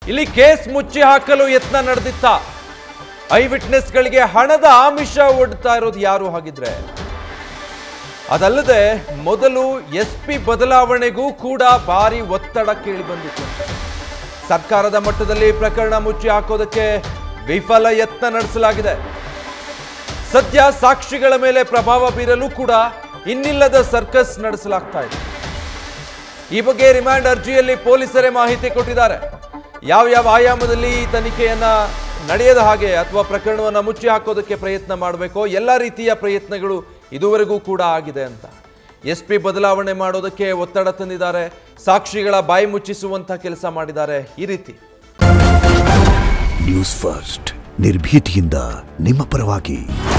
ಇಲ್ಲಿ ಕೇಸ್ ಮುಚ್ಚಿ ಹಾಕಲು ಯತ್ನ ನಡೆದಿತ್ತ ಐ ವಿಟ್ನೆಸ್ಗಳಿಗೆ ಹಣದ ಆಮಿಷ ಒಡ್ತಾ ಇರೋದು ಯಾರು ಹಾಗಿದ್ರೆ ಅದಲ್ಲದೆ ಮೊದಲು ಎಸ್ ಪಿ ಬದಲಾವಣೆಗೂ ಕೂಡ ಭಾರಿ ಒತ್ತಡ ಕೇಳಿ ಬಂದಿತ್ತು ಸರ್ಕಾರದ ಮಟ್ಟದಲ್ಲಿ ಪ್ರಕರಣ ಮುಚ್ಚಿ ಹಾಕೋದಕ್ಕೆ ವಿಫಲ ಯತ್ನ ನಡೆಸಲಾಗಿದೆ ಸದ್ಯ ಸಾಕ್ಷಿಗಳ ಮೇಲೆ ಪ್ರಭಾವ ಬೀರಲು ಕೂಡ ಇನ್ನಿಲ್ಲದ ಸರ್ಕಸ್ ನಡೆಸಲಾಗ್ತಾ ಇದೆ ಈ ಬಗ್ಗೆ ರಿಮಾಂಡ್ ಅರ್ಜಿಯಲ್ಲಿ ಪೊಲೀಸರೇ ಮಾಹಿತಿ ಕೊಟ್ಟಿದ್ದಾರೆ ಯಾವ ಯಾವ ಆಯಾಮದಲ್ಲಿ ಈ ತನಿಖೆಯನ್ನ ನಡೆಯದ ಹಾಗೆ ಅಥವಾ ಪ್ರಕರಣವನ್ನು ಮುಚ್ಚಿ ಹಾಕೋದಕ್ಕೆ ಪ್ರಯತ್ನ ಮಾಡಬೇಕೋ ಎಲ್ಲ ರೀತಿಯ ಪ್ರಯತ್ನಗಳು ಇದುವರೆಗೂ ಕೂಡ ಆಗಿದೆ ಅಂತ ಎಸ್ ಪಿ ಬದಲಾವಣೆ ಮಾಡೋದಕ್ಕೆ ಒತ್ತಡ ತಂದಿದ್ದಾರೆ ಸಾಕ್ಷಿಗಳ ಬಾಯಿ ಮುಚ್ಚಿಸುವಂತ ಕೆಲಸ ಮಾಡಿದ್ದಾರೆ ಈ ರೀತಿ ನ್ಯೂಸ್ ಫಸ್ಟ್ ನಿರ್ಭೀತಿಯಿಂದ ನಿಮ್ಮ ಪರವಾಗಿ